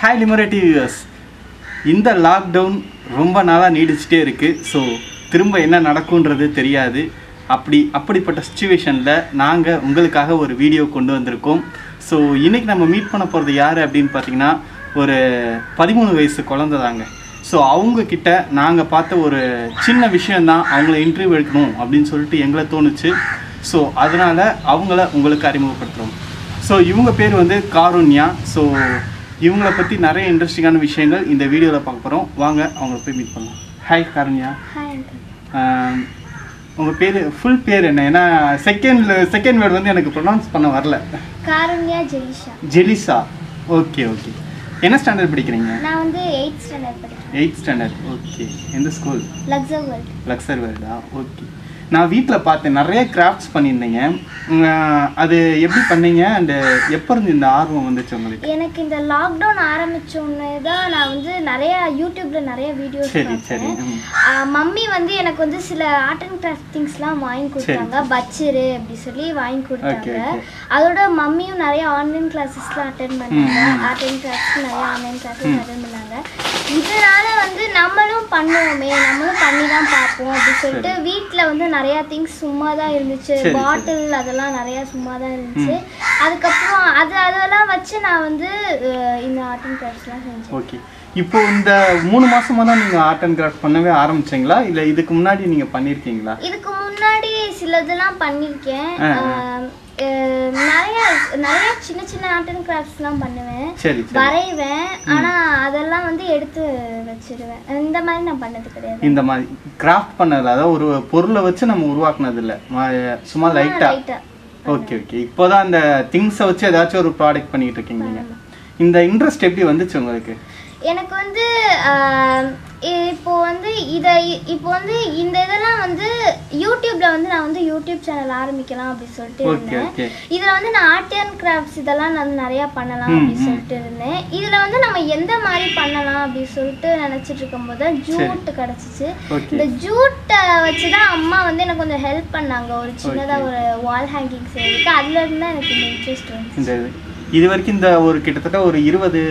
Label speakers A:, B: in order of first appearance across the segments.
A: Hi Lemuria TV viewers இந்த lockdown ரொம்ப நாளாக நீடிச்சிட்டே இருக்குது ஸோ திரும்ப என்ன நடக்குன்றது தெரியாது அப்படி அப்படிப்பட்ட சுச்சுவேஷனில் நாங்கள் உங்களுக்காக ஒரு வீடியோ கொண்டு வந்திருக்கோம் ஸோ இன்றைக்கி நம்ம மீட் பண்ண போகிறது யார் அப்படின்னு பார்த்தீங்கன்னா ஒரு பதிமூணு வயசு குழந்தை தாங்க ஸோ அவங்கக்கிட்ட நாங்கள் பார்த்த ஒரு சின்ன விஷயந்தான் அவங்கள இன்டர்வியூ எடுக்கணும் அப்படின்னு சொல்லிட்டு எங்களை தோணுச்சு ஸோ அதனால் அவங்கள உங்களுக்கு அறிமுகப்படுத்துகிறோம் ஸோ இவங்க பேர் வந்து காருண்யா ஸோ இவங்கள பற்றி நிறைய இன்ட்ரெஸ்டிங்கான விஷயங்கள் இந்த வீடியோவில் பார்க்க போகிறோம் வாங்க அவங்கள போய் மீட் பண்ணலாம் ஹாய் காருண்யா
B: ஹாய் அங்கிள்
A: ஆம், உங்கள் பேர் ஃபுல் பேர் என்ன ஏன்னா செகண்ட் செகண்ட் வேர்டு வந்து எனக்கு ப்ரொனவுன்ஸ் பண்ண வரல
B: காருண்யா ஜெயிஷா
A: ஜெலிசா ஓகே ஓகே என்ன ஸ்டாண்டர்ட் படிக்கிறீங்க
B: நான் வந்து எயிட் ஸ்டாண்டர்ட் படிக்கிறேன்
A: எயிட் ஸ்டாண்டர்ட் ஓகே எந்த ஸ்கூல்
B: லக்ஸர் வேர்ல்ட்
A: லக்ஸர் வேர்டா ஓகே நான் வீட்டில் பார்த்தேன் நிறைய கிராஃப்ட்ஸ் பண்ணியிருந்தீங்க உம், அது எப்படி பண்ணீங்க அண்டு எப்போ இருந்து இந்த ஆர்வம் வந்துச்சு உங்களுக்கு
B: எனக்கு இந்த லாக்டவுன் ஆரம்பிச்ச உடனே தான் நான் வந்து நிறைய யூடியூப்ல நிறைய வீடியோஸ்
A: சரி சரி
B: பார்த்தேன்
A: ம்.
B: ஆஹ் மம்மி வந்து எனக்கு வந்து சில ஆர்ட் அண்ட் கிராஃப்ட் திங்ஸ்லாம் வாங்கி கொடுத்தாங்க பச்சிரு அப்படி சொல்லி வாங்கி கொடுத்தாங்க
A: Okay, okay.
B: அதோட மம்மியும் நிறைய ஆன்லைன் கிளாஸஸ்லாம் அட்டன் பண்ணாங்க ஆர்ட் அண்ட் கிராஃப்ட் நிறைய ஆன்லைன் கிளாஸஸ் அட்டன் பண்ணாங்க இதனால வந்து நம்மளும் பண்ணுவோமே நம்மளும் பண்ணி தான் பார்ப்போம் அப்படி சொல்லிட்டு வீட்டில் வந்து நிறைய திங்ஸ் சும்மா தான் இருந்துச்சு
A: சரி, சரி.
B: பாட்டில் அதெல்லாம் நிறைய சும்மா தான் இருந்துச்சு அதுக்கப்புறம் அது அதெல்லாம் வச்சு நான் வந்து அஹ், இந்த ஆர்ட் அண்ட் கிராஃப்ட்ஸ்லாம் செஞ்சேன்
A: ஓகே இப்போ இந்த மூணு மாசமா தான் நீங்கள் ஆர்ட் அண்ட் கிராஃப்ட் பண்ணவே ஆரம்பிச்சீங்களா இல்லை இதுக்கு முன்னாடி நீங்கள் பண்ணியிருக்கீங்களா
B: இதுக்கு முன்னாடி சிலதெல்லாம் பண்ணியிருக்கேன்
A: ஆ, ஆ.
B: ஆஹ், அஹ், நிறைய நிறைய சின்ன சின்ன ஆர்ட் அண்ட் கிராஃப்ட்ஸ்லாம் பண்ணுவேன்
A: சரி சரி
B: வரைவேன் ஆனா அதெல்லாம் வந்து எடுத்து வச்சிருவேன் இந்த மாதிரி நான் பண்ணது கிடையாது
A: இந்த மாதிரி கிராஃப்ட் பண்ணதில்ல அதாவது ஒரு பொருளை வச்சு நம்ம உருவாக்குனது இல்லை ம- சும்மா லைட்டாக
B: லைட்டா
A: ஓகே ஓகே இப்போதான் அந்த திங்ஸை வச்சு ஏதாச்சும் ஒரு ப்ராடக்ட் பண்ணிட்டு இருக்கீங்க நீங்க இந்த இன்ட்ரெஸ்ட் எப்படி வந்துச்சு உங்களுக்கு
B: எனக்கு வந்து ஆஹ், இப்போ வந்து இதை இப்போ வந்து இந்த இதெல்லாம் வந்து யூடியூப்ல வந்து நான் வந்து யூடியூப் சேனல் ஆரம்பிக்கலாம் அப்படின்னு சொல்லிட்டு
A: ஓகே
B: இருந்தேன்
A: ஓகே
B: இதுல வந்து நான் ஆர்ட் அண்ட் கிராஃப்ட்ஸ் இதெல்லாம் நான் நிறைய பண்ணலாம் அப்படின்னு சொல்லிட்டு இருந்தேன் இதுல வந்து நம்ம எந்த மாதிரி பண்ணலாம் அப்படின்னு சொல்லிட்டு நினைச்சிட்டு இருக்கும்போது ஜூட் கிடைச்சிச்சு
A: ஓகே
B: இந்த ஜூட்டை வச்சு தான் அம்மா வந்து எனக்கு கொஞ்சம் ஹெல்ப் பண்ணாங்க ஒரு சின்னதா ஒரு வால் ஹேங்கிங் செய்யறதுக்கு அதுல இருந்து தான் எனக்கு இந்த இன்ட்ரெஸ்ட் வந்து
A: இந்த இது இது வரைக்கும் இந்த ஒரு கிட்டத்தட்ட ஒரு இருபது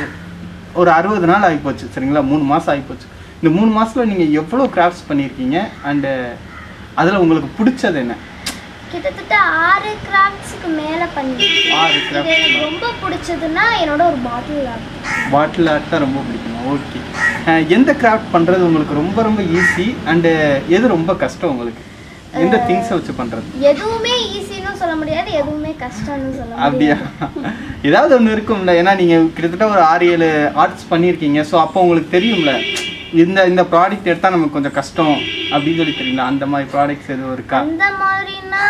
A: ஒரு அறுபது நாள் ஆகிப்போச்சு சரிங்களா மூணு மாதம் ஆகிப்போச்சு இந்த மூணு மாசத்துல நீங்கள் எவ்வளோ கிராஃப்ட்ஸ் பண்ணியிருக்கீங்க அண்டு அதில் உங்களுக்கு பிடிச்சது என்ன
B: கிட்டத்தட்ட ஆறு கிராஃப்ட்ஸுக்கு மேல பண்ணிருக்கேன்
A: ஆறு
B: இது
A: கிராஃப்ட்
B: எனக்கு ரொம்ப பிடிச்சதுன்னா என்னோட ஒரு பாட்டில் ஆர்ட்
A: பாட்டில் ஆர்ட் தான் ரொம்ப பிடிக்கும் ஓகே எந்த கிராஃப்ட் பண்ணுறது உங்களுக்கு ரொம்ப ரொம்ப ஈஸி அண்டு எது ரொம்ப கஷ்டம் உங்களுக்கு எந்த திங்ஸை வச்சு பண்ணுறது
B: எதுவுமே ஈஸின்னு சொல்ல முடியாது எதுவுமே கஷ்டம்னு சொல்ல
A: அப்படியா
B: முடியாது
A: ஏதாவது ஒன்று இருக்கும்ல ஏன்னா நீங்கள் கிட்டத்தட்ட ஒரு ஆறு ஏழு ஆர்ட்ஸ் பண்ணியிருக்கீங்க ஸோ அப்போ உங்களுக்கு தெரியும்ல இந்த இந்த ப்ராடக்ட் எடுத்தால் நமக்கு கொஞ்சம் கஷ்டம் அப்படின்னு சொல்லி தெரியுங்களா அந்த மாதிரி ப்ராடக்ட்ஸ் எதுவும் இருக்கா
B: அந்த மாதிரினா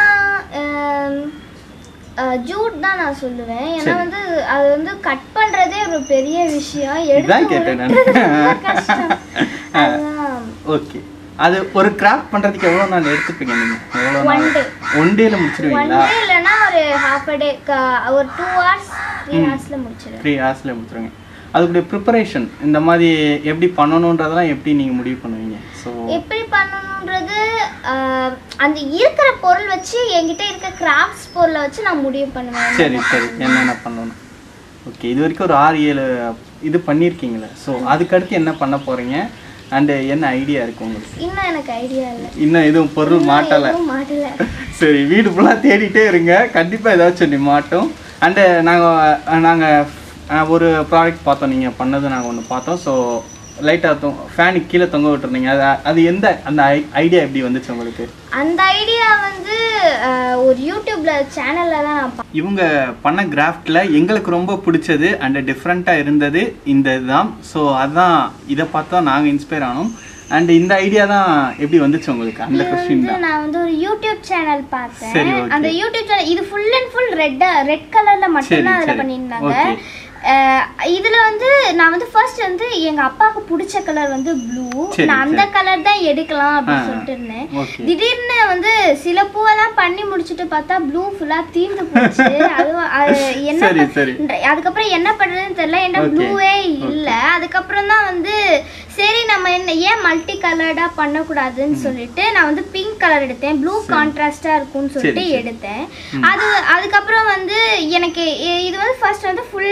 B: ஜூட் தான் நான் சொல்லுவேன் ஏன்னா
A: சரி.
B: வந்து அது வந்து கட் பண்றதே ஒரு பெரிய விஷயம்
A: இதான்
B: எடுத்து
A: கேட்டேன் நான்.
B: உருட்டுறது ரொம்ப கஷ்டம் அதுதான்
A: ஓகே அது ஒரு கிராஃப்ட் பண்ணுறதுக்கு எவ்வளோ நாள் எடுத்துப்பீங்க நீங்கள் எவ்வளோ
B: ஒன்
A: நாள்
B: டே
A: ஒன் டேல
B: ஒன்
A: முடிச்சிருவீங்களா
B: டே இல்லைன்னா ஒரு ஹாஃப் அ டே ஒரு டூ ஹவர்ஸ் த்ரீ ஹவர்ஸ்ல முடிச்சிடுவேன்
A: த்ரீ ஹவர்ஸில் முடிச்சிருங்க அதுக்குடைய ப்ரிப்பரேஷன் இந்த மாதிரி எப்படி பண்ணணுன்றதெல்லாம் எப்படி நீங்கள் முடிவு பண்ணுவீங்க ஸோ
B: எப்படி பண்ணணுன்றது ஆஹ், அந்த இருக்கிற பொருள் வச்சு என்கிட்ட இருக்க கிராஃப்ட்ஸ் பொருளை வச்சு நான் முடிவு பண்ணுவேன்
A: சரி சரி என்னென்ன பண்ணணும் ஓகே இது வரைக்கும் ஒரு ஆறு ஏழு இது பண்ணியிருக்கீங்களே ஸோ அதுக்கடுத்து என்ன பண்ண போகிறீங்க அண்டு என்ன ஐடியா இருக்கு உங்களுக்கு
B: இன்னும் எனக்கு ஐடியா இல்லை
A: இன்னும் எதுவும் பொருள் மாட்டலை
B: எதுவும் மாட்டல
A: சரி வீடு ஃபுல்லாக தேடிட்டே இருங்க கண்டிப்பாக ஏதாச்சும் ஒன்று மாட்டோம் அண்டு நாங்கள் நாங்கள் ஒரு ப்ராடக்ட் பார்த்தோம் நீங்கள் பண்ணது நாங்கள் ஒன்று பார்த்தோம் ஸோ லைட்டாக தொ ஃபேனுக்கு கீழே தொங்க விட்டுருந்தீங்க அது அது எந்த அந்த ஐடியா எப்படி வந்துச்சு உங்களுக்கு
B: அந்த ஐடியா வந்து ஆஹ், ஒரு யூடியூப்ல சேனல்ல தான் நான் பா-
A: இவங்க பண்ண கிராஃப்டில் எங்களுக்கு ரொம்ப பிடிச்சது அண்ட் டிஃப்ரெண்ட்டாக இருந்தது இந்த இதுதான் ஸோ அதான் இதை பார்த்து தான் நாங்கள் இன்ஸ்பயர் ஆனோம் அண்ட் இந்த ஐடியா தான் எப்படி வந்துச்சு உங்களுக்கு அந்த கொஸ்டின்
B: வந்து
A: தான்
B: நான் வந்து ஒரு யூடியூப் சேனல் பார்த்தேன்
A: சரி, okay.
B: அந்த யூடியூப் சேனல் இது full and full red red கலர்ல மட்டும்தான்
A: சரி,
B: அதுல
A: சரி.
B: பண்ணியிருந்தாங்க
A: Okay.
B: அஹ், இதுல வந்து நான் வந்து ஃபர்ஸ்ட் வந்து எங்க அப்பாவுக்கு பிடிச்ச கலர் வந்து ப்ளூ
A: சரி,
B: நான் அந்த
A: சரி.
B: கலர் தான் எடுக்கலாம்
A: ஆ,
B: அப்படின்னு
A: ஆ.
B: சொல்லிட்டு இருந்தேன்
A: ஓகே
B: திடீர்னு வந்து சில பூவெல்லாம் பண்ணி முடிச்சுட்டு பார்த்தா ப்ளூ ஃபுல்லா தீர்ந்து போச்சு அது அது என்ன
A: சரி
B: பண்-
A: சரி
B: அதுக்கப்புறம் என்ன பண்றதுன்னு தெரியல என்கிட்ட
A: Okay.
B: ப்ளூவே இல்ல அதுக்கப்புறம் தான் வந்து சரி நம்ம என்ன ஏன் மல்டி கலர்டா பண்ணக்கூடாதுன்னு சொல்லிட்டு நான் வந்து பிங்க் கலர் எடுத்தேன் ப்ளூ கான்ட்ராஸ்டா இருக்கும்னு சொல்லிட்டு
A: சரி, சரி.
B: எடுத்தேன் அது அதுக்கப்புறம் வந்து எனக்கு இ- இது வந்து ஃபர்ஸ்ட் வந்து ஃபுல்லா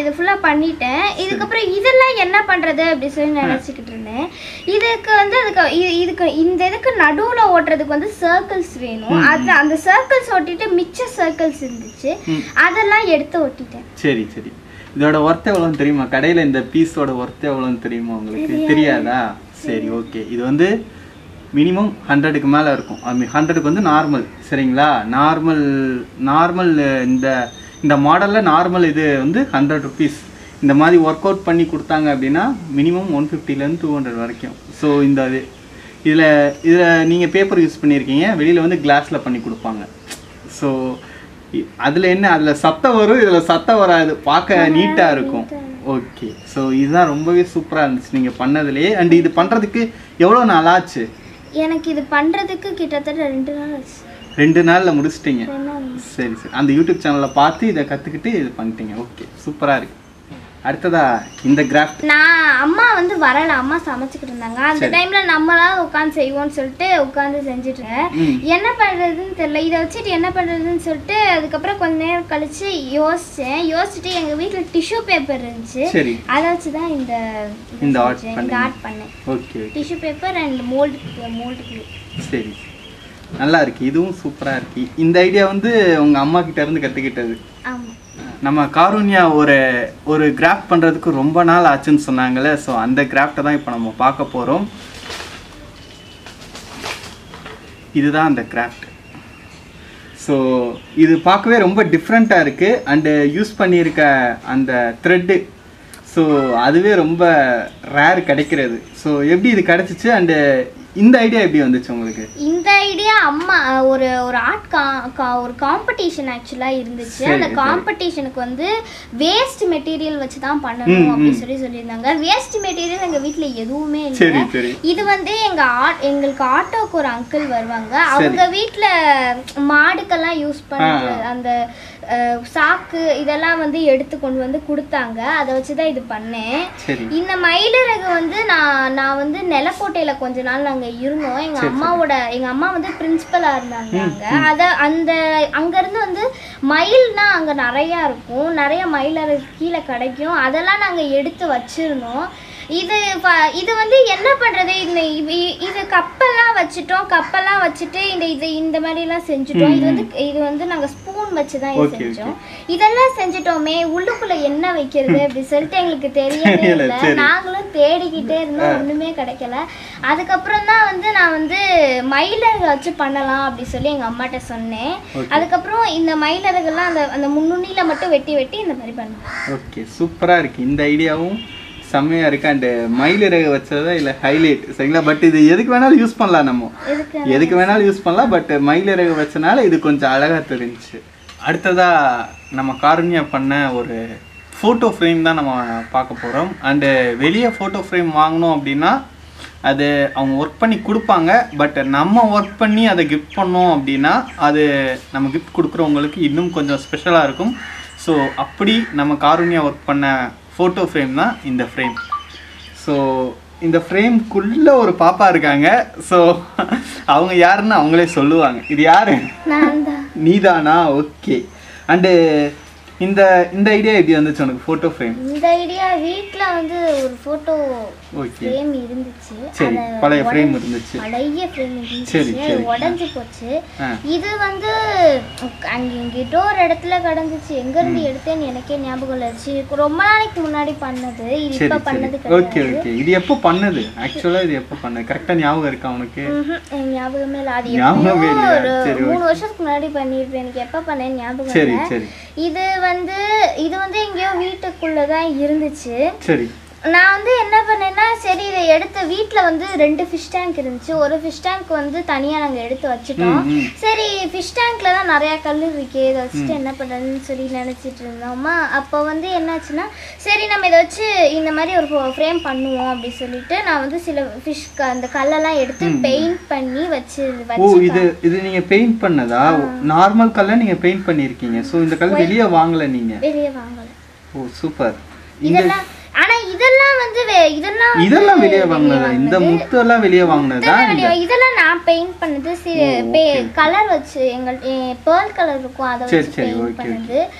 B: இது ஃபுல்லா பண்ணிட்டேன் இதுக்கப்புறம் இதெல்லாம் என்ன பண்றது அப்படி சொல்லி நினைச்சுக்கிட்டு இருந்தேன் இதுக்கு வந்து அதுக்கு இ- இதுக்கு இந்த இதுக்கு நடுவுல ஓட்டுறதுக்கு வந்து சர்க்கிள்ஸ் வேணும் அது அந்த சர்க்கிள்ஸ் ஓட்டிட்டு மிச்ச சர்க்கிள்ஸ் இருந்துச்சு
A: ம்.
B: அதெல்லாம் எடுத்து ஒட்டிட்டேன்
A: சரி சரி இதோட ஒர்த் எவ்வளோன்னு தெரியுமா கடையில் இந்த பீஸோட ஒர்த் எவ்வளோன்னு தெரியுமா உங்களுக்கு தெரியாதா சரி ஓகே இது வந்து மினிமம் ஹண்ட்ரடுக்கு மேலே இருக்கும் அது ஹண்ட்ரடுக்கு வந்து நார்மல் சரிங்களா நார்மல் நார்மல் இந்த இந்த மாடலில் நார்மல் இது வந்து ஹண்ட்ரட் ருபீஸ் இந்த மாதிரி ஒர்க் அவுட் பண்ணி கொடுத்தாங்க அப்படின்னா மினிமம் ஒன் ஃபிஃப்டிலேருந்து டூ ஹண்ட்ரட் வரைக்கும் ஸோ இந்த இது இதில் இதில் நீங்கள் பேப்பர் யூஸ் பண்ணியிருக்கீங்க வெளியில் வந்து கிளாஸில் பண்ணி கொடுப்பாங்க ஸோ அதில் என்ன அதில் சத்தம் வரும் இதில் சத்தம் வராது பார்க்க நீட்டாக இருக்கும் ஓகே ஸோ இதுதான் ரொம்பவே சூப்பராக இருந்துச்சு நீங்கள் பண்ணதுலேயே அண்ட் இது பண்ணுறதுக்கு எவ்வளோ நாள் ஆச்சு
B: எனக்கு இது பண்றதுக்கு கிட்டத்தட்ட ரெண்டு நாள் ஆச்சு
A: ரெண்டு நாளில் முடிச்சிட்டீங்க
B: ரெண்டு நாள்
A: சரி சரி அந்த யூடியூப் சேனலில் பார்த்து இதை கற்றுக்கிட்டு இது பண்ணிட்டீங்க ஓகே சூப்பராக இருக்கு அடுத்ததா இந்த கிராஃப்ட்
B: நான் அம்மா வந்து வரல அம்மா சமைச்சுக்கிட்டு இருந்தாங்க அந்த டைம்ல நம்மளாவது உட்காந்து செய்வோம்னு சொல்லிட்டு உட்காந்து செஞ்சுட்டு இருந்தேன்.
A: ம்
B: என்ன பண்றதுன்னு தெரியல இதை வச்சுட்டு என்ன பண்றதுன்னு சொல்லிட்டு அதுக்கப்புறம் கொஞ்ச நேரம் கழிச்சு யோசிச்சேன் யோசிச்சுட்டு எங்க வீட்ல டிஷ்யூ பேப்பர் இருந்துச்சு
A: சரி
B: அதை வச்சு தான் இந்த இதை
A: இந்த art
B: செஞ்சேன். இந்த
A: பண்ணீங்க.
B: ஆர்ட் பண்ணேன்
A: okay okay
B: tissue paper and mould mould
A: சரி நல்லா இருக்கு இதுவும் சூப்பராக இருக்கு இந்த ஐடியா வந்து உங்கள் அம்மா கிட்ட இருந்து கற்றுக்கிட்டது
B: ஆமா
A: நம்ம காருண்யா ஒரு ஒரு கிராஃப்ட் பண்ணுறதுக்கு ரொம்ப நாள் ஆச்சுன்னு சொன்னாங்கல்ல ஸோ அந்த கிராஃப்டை தான் இப்போ நம்ம பார்க்க போகிறோம் இதுதான் அந்த கிராஃப்ட் ஸோ இது பார்க்கவே ரொம்ப டிஃப்ரெண்ட்டாக இருக்குது அண்டு யூஸ் பண்ணியிருக்க அந்த த்ரெட்டு ஸோ அதுவே ரொம்ப ரேர் கிடைக்கிறது ஸோ எப்படி இது கிடச்சிச்சு அண்டு இந்த ஐடியா எப்படி வந்துச்சு உங்களுக்கு
B: இந்த ஐடியா அம்மா அஹ், ஒரு ஒரு ஆர்ட் கா கா- ஒரு காம்படிஷன் ஆக்சுவலாக இருந்துச்சு
A: சரி,
B: அந்த
A: சரி.
B: காம்படிஷனுக்கு வந்து வேஸ்ட் மெட்டீரியல் வச்சு தான் பண்ணணும்
A: ம்,
B: அப்படின்னு
A: ம்.
B: சொல்லி சொல்லியிருந்தாங்க வேஸ்ட் மெட்டீரியல் எங்கள் வீட்டில் எதுவுமே
A: சரி
B: இல்லை
A: சரி
B: இது வந்து எங்க ஆட் எங்களுக்கு ஆட்டோக்கு ஒரு அங்கிள் வருவாங்க அவங்க வீட்ல மாடுக்கெல்லாம் யூஸ் பண்ற அந்த அஹ், சாக்கு இதெல்லாம் வந்து எடுத்து கொண்டு வந்து கொடுத்தாங்க அதை வச்சு தான் இது பண்ணேன்
A: சரி
B: இந்த மயிலிறகு வந்து நான் நான் வந்து நிலக்கோட்டையில கொஞ்ச நாள் நாங்க இருந்தோம் எங்க அம்மாவோட எங்க அம்மா வந்து பிரின்சிபலா இருந்தாங்க அங்க அத அந்த அங்க இருந்து வந்து மயில்னா அங்க நிறைய இருக்கும் நிறைய மயிலிறகு கீழே கிடைக்கும் அதெல்லாம் நாங்க எடுத்து வச்சிருந்தோம் இது ப- இது வந்து என்ன பண்றது இந்த இவ- இது கப்பெல்லாம் வச்சுட்டோம் கப்பெல்லாம் வச்சுட்டு இந்த இது இந்த மாதிரி எல்லாம் செஞ்சுட்டோம் இது வந்து இது வந்து நாங்க ஸ்பூன் வச்சு தான் இது
A: Okay,
B: செஞ்சோம் இதெல்லாம் செஞ்சுட்டோமே உள்ளுக்குள்ள என்ன வைக்கிறது அப்படி சொல்லிட்டு எங்களுக்கு தெரியவே
A: தெரியல,
B: இல்லை
A: சரி.
B: நாங்களும் தேடிக்கிட்டே இருந்தோம் ஒண்ணுமே கிடைக்கல அதுக்கப்புறம் தான் வந்து நான் வந்து மயிலறகு வச்சு பண்ணலாம் அப்படி சொல்லி எங்க அம்மாட்ட சொன்னேன்
A: Okay.
B: அதுக்கப்புறம் இந்த மயிலறகுலாம் அந்த அந்த முன்னுண்ணில மட்டும் வெட்டி வெட்டி இந்த மாதிரி பண்ணேன்
A: ஓகே சூப்பராக இருக்குது இந்த ஐடியாவும் செம்மையாக இருக்குது அண்டு மயிலிறகு வச்சதா இல்லை ஹைலைட் சரிங்களா பட் இது எதுக்கு வேணாலும் யூஸ் பண்ணலாம் நம்ம
B: எதுக்கு
A: எதுக்கு வேணாலும் யூஸ் பண்ணலாம் பட் மயிலிறகு வச்சனால இது கொஞ்சம் அழகாக தெரிஞ்சுச்சு அடுத்ததாக நம்ம காருண்யா பண்ண ஒரு ஃபோட்டோ ஃப்ரேம் தான் நம்ம பார்க்க போகிறோம் அண்டு வெளியே ஃபோட்டோ ஃப்ரேம் வாங்கினோம் அப்படின்னா அது அவங்க ஒர்க் பண்ணி கொடுப்பாங்க பட் நம்ம ஒர்க் பண்ணி அதை கிஃப்ட் பண்ணோம் அப்படின்னா அது நம்ம கிஃப்ட் கொடுக்குறவங்களுக்கு இன்னும் கொஞ்சம் ஸ்பெஷலாக இருக்கும் ஸோ அப்படி நம்ம காருண்யா ஒர்க் பண்ண ஃபோட்டோ ஃப்ரேம் தான் இந்த ஃப்ரேம் ஸோ இந்த ஃப்ரேம்குள்ளே ஒரு பாப்பா இருக்காங்க ஸோ அவங்க யாருன்னு அவங்களே சொல்லுவாங்க இது யாரு
B: நான் தான்
A: நீதானா ஓகே அண்டு இந்த இந்த ஐடியா எப்படி வந்துச்சு உனக்கு ஃபோட்டோ ஃப்ரேம்
B: இந்த ஐடியா வீட்ல வந்து ஒரு போட்டோ
A: ஓகே
B: ஃப்ரேம் இருந்துச்சு
A: சரி
B: அத
A: பழைய ஃப்ரேம்
B: உடைஞ்சு-
A: இருந்துச்சு
B: பழைய ஃப்ரேம்
A: சரி,
B: இருந்துச்சு
A: சரி.
B: உடஞ்சி போச்சு
A: ஆ
B: இது வந்து அங்க எங்கிட்ட ஒரு இடத்துல கிடந்துச்சு எங்க இருந்து எடுத்தேன்னு எனக்கே ஞாபகம் இல்லை இது ரொம்ப நாளைக்கு முன்னாடி பண்ணது இது
A: சரி
B: இப்ப
A: சரி
B: பண்ணது
A: ஓகே
B: கிடையாது
A: ஓகே இது எப்போ பண்ணது ஆக்சுவலாக இது எப்போ பண்ணது கரெக்டாக ஞாபகம் இருக்கா உனக்கு
B: ம்ஹும், எனக்கு ஞாபகமே இல்லை அது
A: ஞாபகமே
B: எப்பயோ
A: இல்லையா?
B: ஒரு
A: சரி,
B: மூணு வருஷத்துக்கு முன்னாடி பண்ணிருப்பேன் எனக்கு எப்ப பண்ணேன்னு ஞாபகம்
A: சரி
B: இல்லை
A: சரி
B: இது வந்து இது வந்து எங்கேயோ வீட்டுக்குள்ள தான் இருந்துச்சு
A: சரி
B: நான் வந்து என்ன பண்ணேன்னா சரி இதை எடுத்து வீட்டில் வந்து ரெண்டு ஃபிஷ் டேங்க் இருந்துச்சு ஒரு ஃபிஷ் டேங்க் வந்து தனியாக நாங்கள் எடுத்து வச்சுட்டோம்
A: ம், ம்.
B: சரி ஃபிஷ் டேங்க்ல தான் நிறையா கல் இருக்கே இதை வச்சுட்டு என்ன பண்ணுறதுன்னு சொல்லி நினச்சிட்டு இருந்தோமா அப்போ வந்து என்னாச்சுன்னா சரி நம்ம இதை வச்சு இந்த மாதிரி ஒரு ஃப்ரேம் பண்ணுவோம் அப்படி சொல்லிட்டு நான் வந்து சில ஃபிஷ் அந்த கல்லெல்லாம் எடுத்து பெயிண்ட் பண்ணி வச்சு
A: ஓ
B: வச்சு
A: இது இது நீங்க பெயிண்ட் பண்ணதா நார்மல் கல்ல நீங்க பெயிண்ட் பண்ணிருக்கீங்க சோ இந்த கல் வெளிய வாங்கல நீங்க
B: வெளியே வாங்கலை
A: ஓ சூப்பர் இந்த
B: இதெல்லாம் ஆனா இதெல்லாம் வந்து வே- இதெல்லாம் வந்து
A: இதெல்லாம் வெளிய வாங்கினதா இந்த முத்து எல்லாம் வெளிய வாங்கினதா
B: இதெல்லாம் வெளிய- இதெல்லாம் நான் பெயிண்ட் பண்ணது கலர் வச்சு எங்கள் பேர்ல் கலர் இருக்கும் அதை
A: சரி,
B: வச்சு
A: சரி,
B: பெயிண்ட்
A: okay,
B: பண்ணது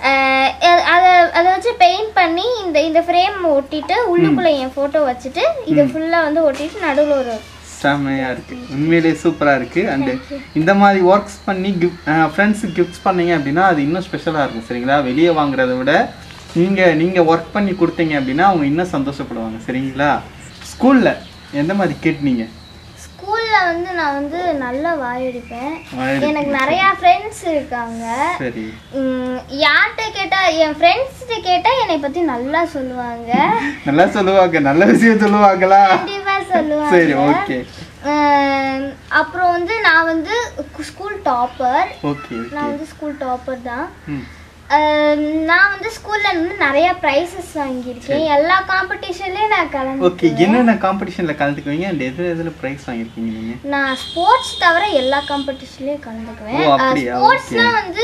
B: அஹ் அதை அதை வச்சு பெயிண்ட் பண்ணி இந்த இந்த ஃப்ரேம் ஒட்டிட்டு உள்ளுக்குள்ள என் ஃபோட்டோ வச்சுட்டு இதை ஃபுல்லாக வந்து ஒட்டிட்டு நடுவில் ஒரு
A: செம்மையா இருக்கு உண்மையிலேயே சூப்பரா இருக்கு அண்ட் இந்த மாதிரி ஒர்க்ஸ் பண்ணி கிஃப்ட் ஃப்ரெண்ட்ஸுக்கு கிஃப்ட்ஸ் பண்ணீங்க அப்படின்னா அது இன்னும் ஸ்பெஷலா இருக்கும் சரிங்களா வெளியே வாங்குறத விட நீங்க நீங்க ஒர்க் பண்ணி கொடுத்தீங்க அப்படின்னா அவங்க இன்னும் சந்தோஷப்படுவாங்க சரிங்களா ஸ்கூல்ல எந்த மாதிரி கேட்டீங்க
B: ஸ்கூலில் வந்து நான் வந்து நல்லா வாயடிப்பேன் எனக்கு நிறையா ஃப்ரெண்ட்ஸ் இருக்காங்க
A: சரி
B: உம், யார்கிட்ட கேட்டால் என் ஃப்ரெண்ட்ஸ்கிட்ட கேட்டால் என்னை பற்றி நல்லா சொல்லுவாங்க
A: நல்லா சொல்லுவாங்க நல்ல விஷயம் சொல்லுவாங்களா
B: கண்டிப்பாக சொல்லுவாங்க
A: சரி ஓகே
B: அஹ் அப்புறம் வந்து நான் வந்து ஸ்கூல் டாப்பர்
A: ஓகே ஓகே
B: நான் வந்து ஸ்கூல் டாப்பர் தான்
A: ம்
B: அஹ் நான் வந்து ஸ்கூல்ல இருந்து நிறைய ப்ரைஸஸ் வாங்கியிருக்கேன் எல்லா காம்படிஷன்லயும் நான் கலந்து
A: ஓகே என்னென்ன காம்படிஷன்ல கலந்துக்குவீங்க அண்ட் எது எதுல ப்ரைஸ் வாங்கியிருக்கீங்க நீங்க
B: நான் ஸ்போர்ட்ஸ் தவிர எல்லா காம்படிஷன்லயும் கலந்துக்குவேன்
A: ஓ, அப்படியா?
B: ஸ்போர்ட்ஸ்னா வந்து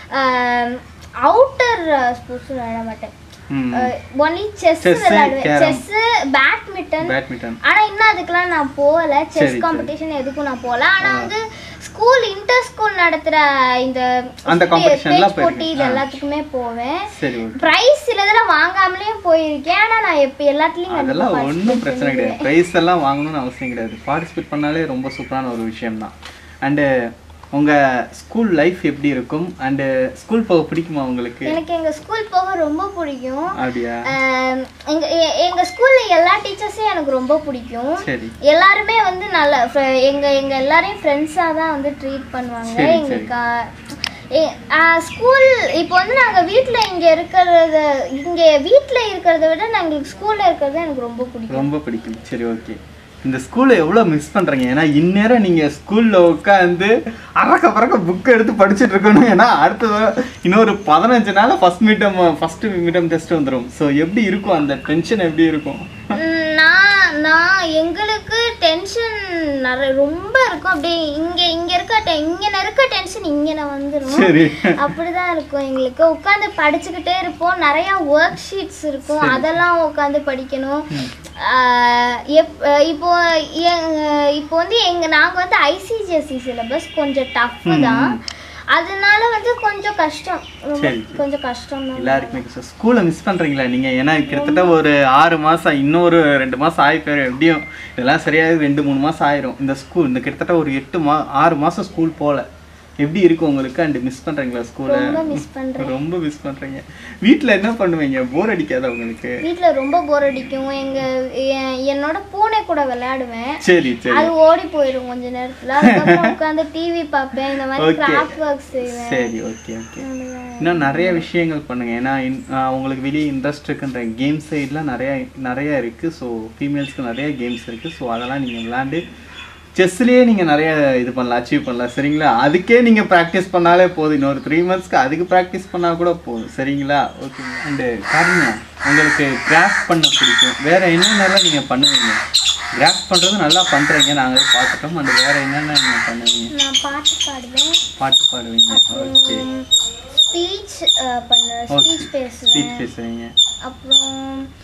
B: அவுட்டர் ஸ்போர்ட்ஸ் விளையாட மாட்டேன்
A: ம்
B: ஒன்லி செஸ்
A: Chess,
B: விளையாடுவேன்
A: carrom.
B: செஸ் பேட்மிண்டன்
A: பேட்மிண்டன்
B: ஆனா இன்னும் அதுக்கெல்லாம் நான் போகல
A: சரி,
B: செஸ்
A: சரி.
B: காம்படிஷன் எதுக்கும் நான் போகல ஆனா வந்து ஸ்கூல் இன்டர் ஸ்கூல் நடத்துற இந்த
A: அந்த competition எல்லாம்
B: பேச்சு போட்டி
A: போயிருக்கீங்க.
B: இது
A: ஆ.
B: எல்லாத்துக்குமே போவேன்
A: சரி ஓகே
B: பிரைஸ் சில இதுல வாங்காமலேயும் போயிருக்கேன் ஆனா நான் எப்ப எல்லாத்துலயும் கண்டிப்பா
A: அதெல்லாம் ஒன்றும்
B: participate
A: பிரச்சனை கிடையாது ப்ரைஸ் எல்லாம் வாங்கணும்னு அவசியம் கிடையாது பார்ட்டிசிபேட் பண்ணாலே ரொம்ப சூப்பரான ஒரு விஷயம் தான் அண்டு உங்கள் ஸ்கூல் லைஃப் எப்படி இருக்கும் அண்டு ஸ்கூல் போக பிடிக்குமா உங்களுக்கு
B: எனக்கு எங்க ஸ்கூல் போக ரொம்ப பிடிக்கும்
A: அப்படியா
B: ஆம், எங்க எ- எங்க ஸ்கூல்ல எல்லா டீச்சர்ஸையும் எனக்கு ரொம்ப பிடிக்கும்
A: சரி
B: எல்லாருமே வந்து நல்ல fr- எங்க எங்க எல்லாரையும் ஃப்ரெண்ட்ஸா தான் வந்து ட்ரீட் பண்ணுவாங்க
A: சரி,
B: எங்களுக்கு ஸ்கூல் இப்போ வந்து நாங்க வீட்ல இங்க இருக்கிறத இங்க வீட்ல இருக்கிறத விட நாங்க ஸ்கூல்ல இருக்கிறது எனக்கு ரொம்ப பிடிக்கும்
A: ரொம்ப பிடிக்கும் சரி ஓகே இந்த ஸ்கூலை எவ்வளோ மிஸ் பண்ணுறீங்க ஏன்னா இந்நேரம் நீங்கள் ஸ்கூலில் உட்காந்து அறக்க பறக்க புக் எடுத்து படிச்சுட்டு இருக்கணும் ஏன்னா அடுத்தது இன்னொரு பதினஞ்சு நாள் first midterm first midterm test வந்துடும் ஸோ எப்படி இருக்கும் அந்த டென்ஷன் எப்படி இருக்கும்
B: ம், நான் நான் எங்களுக்கு டென்ஷன் நிறைய ரொம்ப இருக்கும் அப்படியே இங்க இங்க இருக்க டெ- இங்க இருக்க டென்ஷன் இங்க நான் வந்துடும்
A: சரி
B: அப்படிதான் இருக்கும் எங்களுக்கு உட்காந்து படிச்சுக்கிட்டே இருப்போம் நிறைய ஒர்க் ஷீட்ஸ் இருக்கும் அதெல்லாம் உட்காந்து படிக்கணும் ஆஹ் எப் இப்போ எங்க- இப்போ வந்து எங்க நாங்க வந்து ஐசிஜிஎஸ்சி சிலபஸ் கொஞ்சம் டஃப் தான் அதனால வந்து கொஞ்சம் கஷ்டம் ரொம்ப
A: சரி.
B: கொஞ்சம் கஷ்டம் தான்
A: எல்லாருக்குமே ஸ்கூலை மிஸ் பண்ணுறீங்களா நீங்கள் ஏன்னா கிட்டத்தட்ட ஒரு ஆறு மாதம் இன்னொரு ரெண்டு மாதம் ஆகி போயிடும் எப்படியும் இதெல்லாம் சரியாக ரெண்டு மூணு மாதம் ஆயிரும் இந்த ஸ்கூல் இந்த கிட்டத்தட்ட ஒரு எட்டு மா ஆறு மாதம் ஸ்கூல் போகல எப்படி இருக்கும் உங்களுக்கு அண்ட் மிஸ் பண்ணுறீங்களா ஸ்கூலை
B: ரொம்ப மிஸ் பண்றேன்
A: ரொம்ப மிஸ் பண்ணுறீங்க வீட்டில் என்ன பண்ணுவீங்க போர் அடிக்காதா உங்களுக்கு
B: வீட்ல ரொம்ப போர் அடிக்கும் எங்க எ- என்னோட பூனை கூட விளையாடுவேன்
A: சரி சரி
B: அது ஓடி போயிடும் கொஞ்ச நேரத்துல அதுக்கப்புறம் உட்காந்து டிவி பார்ப்பேன் இந்த மாதிரி
A: Okay.
B: கிராஃப்ட் ஒர்க் செய்வேன்
A: சரி ஓகே ஓகே
B: அவ்வளவுதான்.
A: இன்னும் நிறைய விஷயங்கள் பண்ணுங்க ஏன்னா இன்- ஆஹ் உங்களுக்கு வெளியே இன்ட்ரெஸ்ட் இருக்குன்ற கேம் சைட்லாம் நிறைய நிறைய இருக்குது ஸோ ஃபீமேல்ஸ்க்கு நிறைய கேம்ஸ் இருக்குது ஸோ அதெல்லாம் நீங்கள் விளாண்டு செஸ்லேயே நீங்கள் நிறைய இது பண்ணலாம் அச்சீவ் பண்ணலாம் சரிங்களா அதுக்கே நீங்கள் ப்ராக்டிஸ் பண்ணாலே போதும் இன்னொரு த்ரீ மந்த்ஸ்க்கு அதுக்கு ப்ராக்டிஸ் பண்ணால் கூட போதும் சரிங்களா ஓகே அண்டு காரணா உங்களுக்கு கிராஃப்ட் பண்ண பிடிக்கும் வேறு என்னென்னலாம் நீங்கள் பண்ணுவீங்க கிராஃப்ட் பண்ணுறது நல்லா பண்ணுறீங்க நாங்களே பார்த்துட்டோம் அண்ட் வேறு என்னென்ன நீங்கள் பண்ணுவீங்க
B: நான் பாட்டு பாடுவேன்
A: பாட்டு பாடுவீங்க ஓகே
B: ஸ்பீச் பண்ண ஸ்பீச் பேசுவேன்
A: ஸ்பீச் பேசுவீங்க
B: அப்புறம்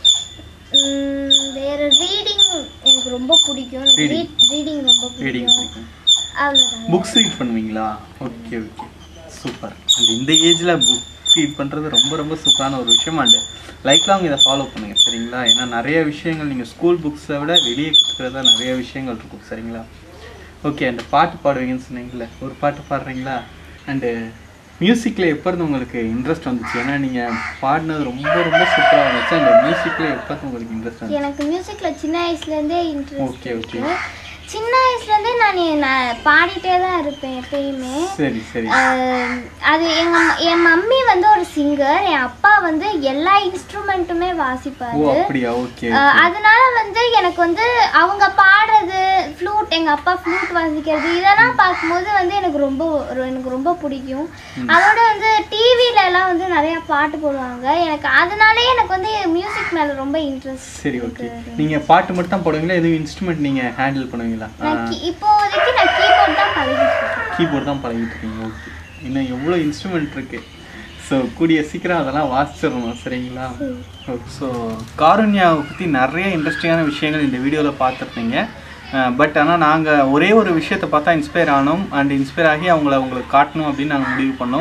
B: ம், வேற ரீடிங் எனக்கு ரொம்ப பிடிக்கும்
A: Reading.
B: ரீடிங் ரொம்ப
A: ரீடிங்
B: பிடிக்கும்
A: பிடிக்கும்
B: அவ்வளோதான்
A: புக்ஸ் ரீட் பண்ணுவீங்களா ஓகே ஓகே சூப்பர் அண்ட் இந்த ஏஜில் புக் ரீட் பண்ணுறது ரொம்ப ரொம்ப சூப்பரான ஒரு விஷயம் அண்டு லைஃப் லாங் இதை ஃபாலோ பண்ணுங்கள் சரிங்களா ஏன்னா நிறைய விஷயங்கள் நீங்கள் ஸ்கூல் புக்ஸை விட வெளியே கற்றுக்கிறதா நிறைய விஷயங்கள் இருக்கும் சரிங்களா ஓகே அந்த பாட்டு பாடுவீங்கன்னு சொன்னீங்களே ஒரு பாட்டு பாடுறீங்களா அண்டு மியூசிக்கில் எப்போ இருந்து உங்களுக்கு இன்ட்ரெஸ்ட் வந்துச்சு ஏன்னா நீங்கள் பாடினது ரொம்ப ரொம்ப சூப்பராக இருந்துச்சு அந்த மியூசிக்கில் எப்போ இருந்து உங்களுக்கு இன்ட்ரெஸ்ட் வந்துச்சு
B: எனக்கு மியூசிக்ல சின்ன வயசுல இருந்தே இன்ட்ரெஸ்ட்
A: ஓகே ஓகே
B: சின்ன வயசுல இருந்தே நான் நான் பாடிட்டே தான் இருப்பேன் எப்பயுமே
A: சரி சரி
B: ஆஹ் அது எங்க அம்மா- என் மம்மி வந்து ஒரு சிங்கர் என் அப்பா வந்து எல்லா இன்ஸ்ட்ருமெண்ட்டுமே
A: ஓ
B: வாசிப்பாரு
A: அப்படியா ஓகே
B: ஆஹ் அதனால வந்து எனக்கு வந்து அவங்க பாடுறது ஃப்ளூட் எங்க அப்பா ஃப்ளூட் வாசிக்கிறது இதெல்லாம் பார்க்கும்போது வந்து எனக்கு ரொம்ப ஒரு- எனக்கு ரொம்ப பிடிக்கும் அதோட வந்து டிவில எல்லாம் வந்து நிறைய பாட்டு போடுவாங்க எனக்கு அதனாலே எனக்கு வந்து மியூசிக் மேல ரொம்ப இன்ட்ரெஸ்ட்
A: சரி ஓகே நீங்க பாட்டு மட்டும் தான் போடுவீங்களா எதுவும் இன்ஸ்ட்ருமெண்ட் நீங்க ஹேண்டில் பண்ணுவீங்களா
B: நான் கீ- இப்போதைக்கு நான் கீபோர்ட் தான் பழகிட்டு இருக்கேன்
A: கீபோர்ட் தான் பழகிட்டு இருக்கீங்க ஓகே இன்னும் எவ்வளோ இன்ஸ்ட்ருமெண்ட் இருக்கு ஸோ கூடிய சீக்கிரம் அதெல்லாம் வாசிச்சிடணும் சரிங்களா ஸோ காருண்யாவை பற்றி நிறைய இன்ட்ரெஸ்டிங்கான விஷயங்கள் இந்த வீடியோவில் பார்த்துருப்பீங்க பட் ஆனால் நாங்கள் ஒரே ஒரு விஷயத்தை பார்த்தா இன்ஸ்பயர் ஆனோம் அண்ட் இன்ஸ்பயர் ஆகி அவங்கள உங்களுக்கு காட்டணும் அப்படின்னு நாங்கள் முடிவு பண்ணோம்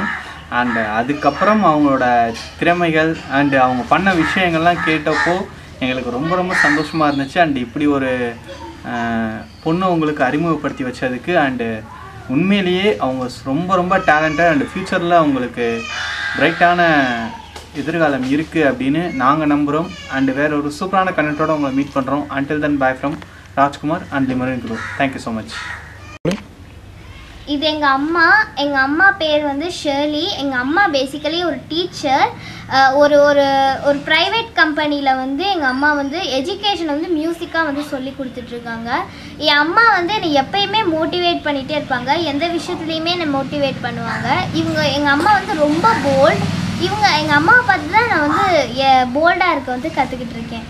A: அண்ட் அதுக்கப்புறம் அவங்களோட திறமைகள் அண்ட் அவங்க பண்ண விஷயங்கள்லாம் கேட்டப்போ எங்களுக்கு ரொம்ப ரொம்ப சந்தோஷமாக இருந்துச்சு அண்ட் இப்படி ஒரு ஆஹ், பொண்ணை உங்களுக்கு அறிமுகப்படுத்தி வச்சதுக்கு அண்டு உண்மையிலேயே அவங்க ரொம்ப ரொம்ப டேலண்டட் அண்ட் ஃப்யூச்சரில் அவங்களுக்கு பிரைட்டான எதிர்காலம் இருக்குது அப்படின்னு நாங்கள் நம்புகிறோம் அண்ட் வேற ஒரு சூப்பரான கண்டென்ட்டோட உங்களை மீட் பண்ணுறோம் until then bye from Rajkumar and Lemurian group thank you so much
B: இது எங்கள் அம்மா எங்கள் அம்மா பேர் வந்து ஷேர்லி எங்கள் அம்மா பேசிக்கலி ஒரு டீச்சர் ஒரு ஒரு ஒரு ப்ரைவேட் கம்பெனியில் வந்து எங்கள் அம்மா வந்து எஜுகேஷன் வந்து மியூசிக்காக வந்து சொல்லி கொடுத்துட்ருக்காங்க என் அம்மா வந்து என்னை எப்பயுமே மோட்டிவேட் பண்ணிகிட்டே இருப்பாங்க எந்த விஷயத்துலையுமே என்னை மோட்டிவேட் பண்ணுவாங்க இவங்க எங்கள் அம்மா வந்து ரொம்ப போல்ட் இவங்க எங்கள் அம்மாவை பார்த்து தான் நான் வந்து போல்டாக இருக்க வந்து கற்றுக்கிட்டு இருக்கேன்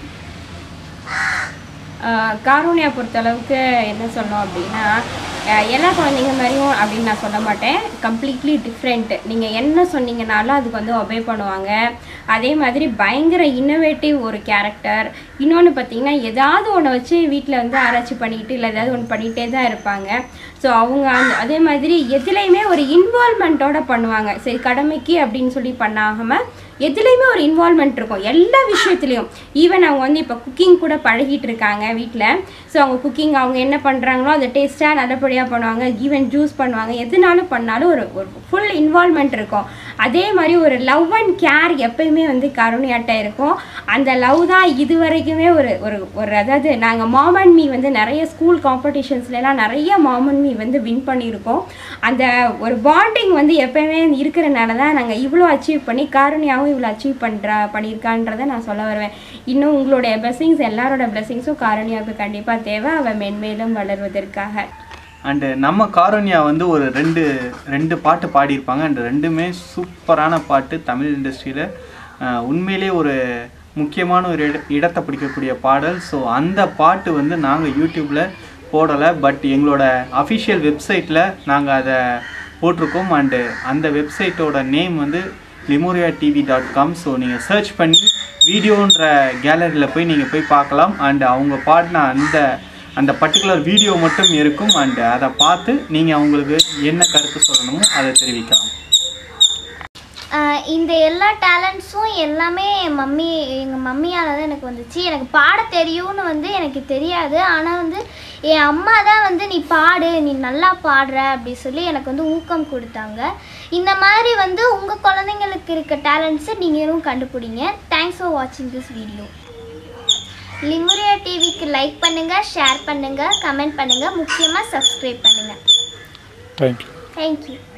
C: ஆஹ் காரூணியா பொறுத்தளவுக்கு என்ன சொல்லணும் அப்படின்னா ஆஹ் எல்லா குழந்தைங்க மாதிரியும் அப்படின்னு நான் சொல்ல மாட்டேன் கம்ப்ளீட்லி டிஃப்ரெண்ட் நீங்கள் என்ன சொன்னீங்கனாலும் அதுக்கு வந்து ஒபே பண்ணுவாங்க அதே மாதிரி பயங்கர இன்னோவேட்டிவ் ஒரு கேரக்டர் இன்னொன்று பார்த்தீங்கன்னா ஏதாவது ஒன்று வச்சு வீட்டில் வந்து ஆராய்ச்சி பண்ணிக்கிட்டு இல்லை ஏதாவது ஒன்று பண்ணிகிட்டே தான் இருப்பாங்க ஸோ அவங்க அந்த அதே மாதிரி எதுலேயுமே ஒரு இன்வால்மெண்ட்டோட பண்ணுவாங்க சரி கடமைக்கு அப்படின்னு சொல்லி பண்ணாமல் எதுலேயுமே ஒரு இன்வால்மெண்ட் இருக்கும் எல்லா விஷயத்துலையும் ஈவன் அவங்க வந்து இப்போ குக்கிங் கூட பழகிட்டு இருக்காங்க வீட்டில் ஸோ அவங்க குக்கிங் அவங்க என்ன பண்ணுறாங்களோ அதை டேஸ்ட்டாக நல்லபடியாக பண்ணுவாங்க ஈவன் ஜூஸ் பண்ணுவாங்க எதுனாலும் பண்ணாலும் ஒரு ஒரு ஃபுல் இன்வால்மெண்ட் இருக்கும் அதே மாதிரி ஒரு லவ் அண்ட் கேர் எப்பயுமே வந்து கருணையாட்ட இருக்கும் அந்த லவ் தான் இது வரைக்குமே ஒரு ஒரு ஒரு அதாவது நாங்கள் மாம் அண்ட் மீ வந்து நிறைய ஸ்கூல் காம்படிஷன்ஸ்லாம் நிறைய மாம் அண்ட் மீ வந்து வின் பண்ணியிருக்கோம் அந்த ஒரு பாண்டிங் வந்து எப்பயுமே இருக்கிறனால தான் நாங்கள் இவ்வளோ அச்சீவ் பண்ணி காரணியாகவும் இவ்வளோ அச்சீவ் பண்ணுறா பண்ணியிருக்கான்றதை நான் சொல்ல வருவேன் இன்னும் உங்களுடைய blessings எல்லாரோட blessings-உம் காரணியாவுக்கு கண்டிப்பாக தேவை அவள் மென்மேலும் வளர்வதற்காக
A: அண்டு நம்ம காரோனியா வந்து ஒரு ரெண்டு ரெண்டு பாட்டு பாடியிருப்பாங்க அண்ட் ரெண்டுமே சூப்பரான பாட்டு தமிழ் இண்டஸ்ட்ரியில் உண்மையிலே ஒரு முக்கியமான ஒரு இட இடத்தை பிடிக்கக்கூடிய பாடல் ஸோ அந்த பாட்டு வந்து நாங்கள் யூடியூப்பில் போடலை பட் எங்களோட அஃபிஷியல் வெப்சைட்டில் நாங்கள் அதை போட்டிருக்கோம் அண்டு அந்த வெப்சைட்டோட நேம் வந்து Lemuria TV dot com so நீங்கள் சர்ச் பண்ணி வீடியோன்ற கேலரியில் போய் நீங்கள் போய் பார்க்கலாம் அண்ட் அவங்க பாடின அந்த அந்த பர்டிகுலர் வீடியோ மட்டும் இருக்கும் அண்ட் அதை பார்த்து நீங்கள் அவங்களுக்கு என்ன கருத்து சொல்லணுமோ அதை தெரிவிக்கலாம்
B: ஆஹ் இந்த எல்லா டேலண்ட்ஸும் எல்லாமே என் மம்மி எங்கள் மம்மியால் தான் எனக்கு வந்துச்சு எனக்கு பாட தெரியும்னு வந்து எனக்கு தெரியாது ஆனால் வந்து என் அம்மா தான் வந்து நீ பாடு நீ நல்லா பாடுற அப்படி சொல்லி எனக்கு வந்து ஊக்கம் கொடுத்தாங்க இந்த மாதிரி வந்து உங்கள் குழந்தைங்களுக்கு இருக்க டேலண்ட்ஸை நீங்களும் கண்டுபிடிங்க தேங்க்ஸ் ஃபார் வாட்சிங் திஸ் வீடியோ லிமுரியா டிவிக்கு லைக் பண்ணுங்கள் ஷேர் பண்ணுங்கள் கமெண்ட் பண்ணுங்கள் முக்கியமாக சப்ஸ்கிரைப் பண்ணுங்கள்
D: தேங்க்யூ
B: தேங்க்யூ